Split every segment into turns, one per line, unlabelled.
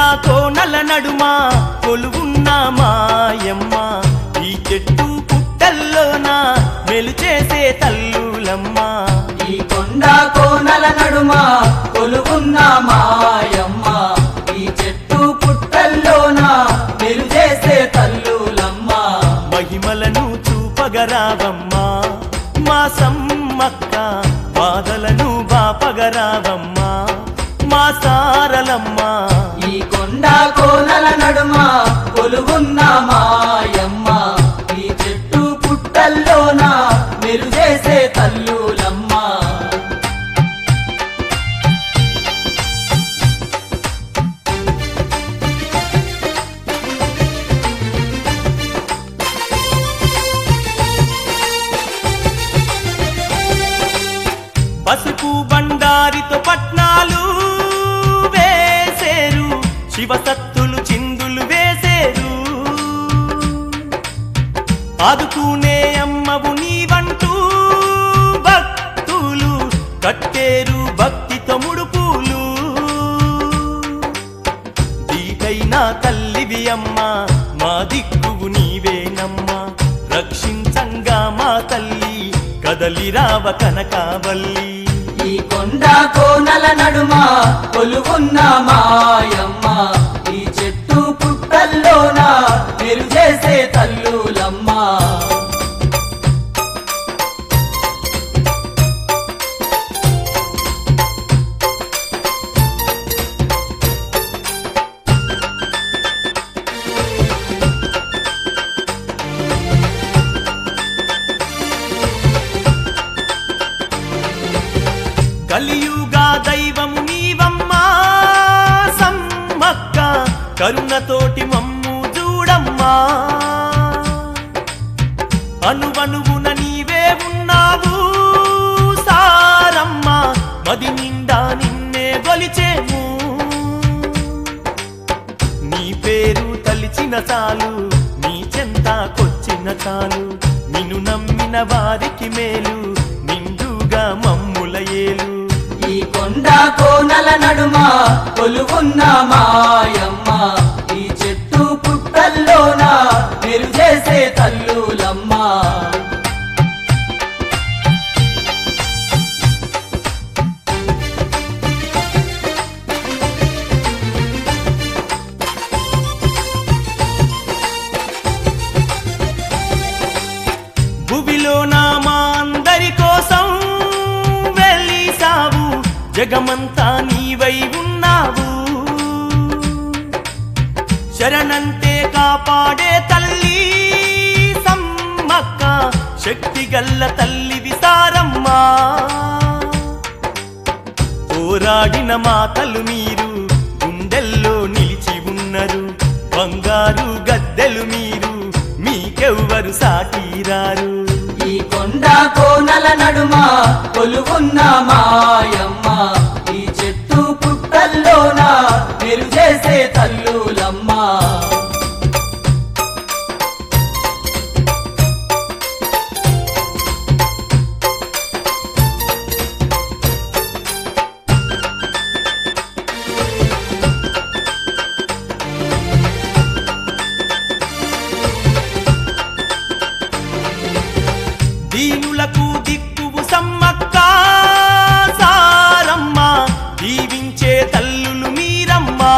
కోనల నడుమ కొలువున్న మాయమ్మ ఈ చెట్టు పుట్టల్లోన మెలు చేసే తల్లులమ్మ
ఈ కొండ కోనల నడుమ కొలువున్న మాయమ్మ ఈ చెట్టు పుట్టల్లోన మెరు చేసే తల్లులమ్మ
మహిమలను చూపగరావమ్మా మా సమ్మక్క బాధలను బాపగరావమ్మా మా సారలమ్మ
ఈ కొండ కోనల నడుమ కొలువున్న మాయమ్మ ఈ చెట్టు పుట్టల్లోన మెరు చేసే తల్లులమ్మ
పసుపు బండారితో పట్నాలు వేసేరు శివసత్తులు చిందులు వేసేరు ఆదుకునే అమ్మవు నీవంటూ భక్తులు కట్టేరు భక్తితో ముడుపులు దీకైనా తల్లివి అమ్మ మా దిక్కువు నీవేనమ్మా రక్షించంగా మా తల్లి కదలిరావ కనకావల్లి
ఈ కొండ కోనల నడుమ కొలువున్న మాయమ్మ ఈ చెట్టు పుట్టల్లోన మెరు చేసే తల్లులమ్మ
కలియుగా దైవము నీవమ్మా సమ్మక్క కరుణతోటి మమ్ము చూడమ్మా అనువనువున నీవే ఉన్నావు సారమ్మ మది నిండా నిన్నే గొలిచేము నీ పేరు తలిచిన చాలు నీ చెంతాకొచ్చిన చాలు నిన్ను నమ్మిన వారికి మేలు నిండుగా మమ్ముల ఏలు
ఈ కొండ కోనల నడుమ కొలువున్న మాయమ్మ ఈ చెట్టు పుట్టల్లోన మెరు చేసే తల్లులమ్మ
భువిలో నా మా అందరి కోసం వెలిసావు జగమంతా నీవై ఉన్నావు శరణంటే కాపాడే తల్లి సమ్మక్క శక్తి గల్ల తల్లి విసారమ్మా పోరాడిన మాతలు మీరు గుండెల్లో నిలిచి ఉన్నారు బంగారు గద్దెలు మీరు మీకెవ్వరు సాటిరారు
ఈ కొండ కోనల నడుమ కొలువున్న మాయమ్మ ఈ చెట్టు పుట్టల్లోన మెరు చేసే తల్లులమ్మ
దీనులకు దిక్కువు సమ్మక్క సారమ్మ దీవించే తల్లులు మీరమ్మా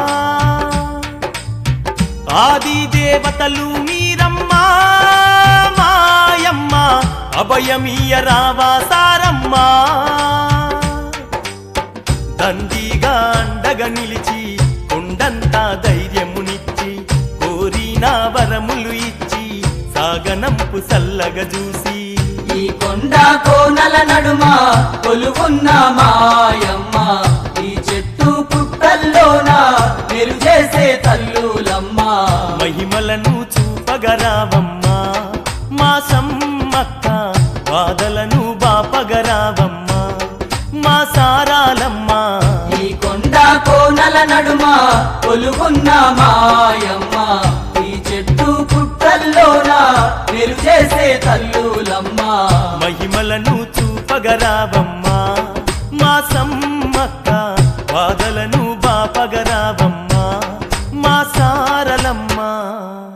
ఆది దేవతలు మీరమ్మా మాయమ్మ అభయమీయ రావా సారమ్మా దండిగా అండగా నిలిచి కొండంతా ధైర్యమునిచ్చి కోరిన వరములు ఇచ్చి సాగనంపు సల్లగ చూసి
ఈ కొండ కోనల నడుమ కొలువున్న మాయమ్మ ఈ చెట్టు పుట్టల్లోన మెరు చేసే తల్లులమ్మ
మహిమలను చూపగరావమ్మా మా సమ్మక్క బాధలను బాపగరావమ్మా మా సారాలమ్మా
ఈ కొండ కోనల నడుమ కొలువున్న మాయమ్మ ఈ చెట్టు పుట్టల్లోన మెరు చేసే తల్లులమ్మ
మహిమలను చూపగరావమ్మా మా సమ్మక్క బాధలను బాపగరావమ్మా మాయమ్మా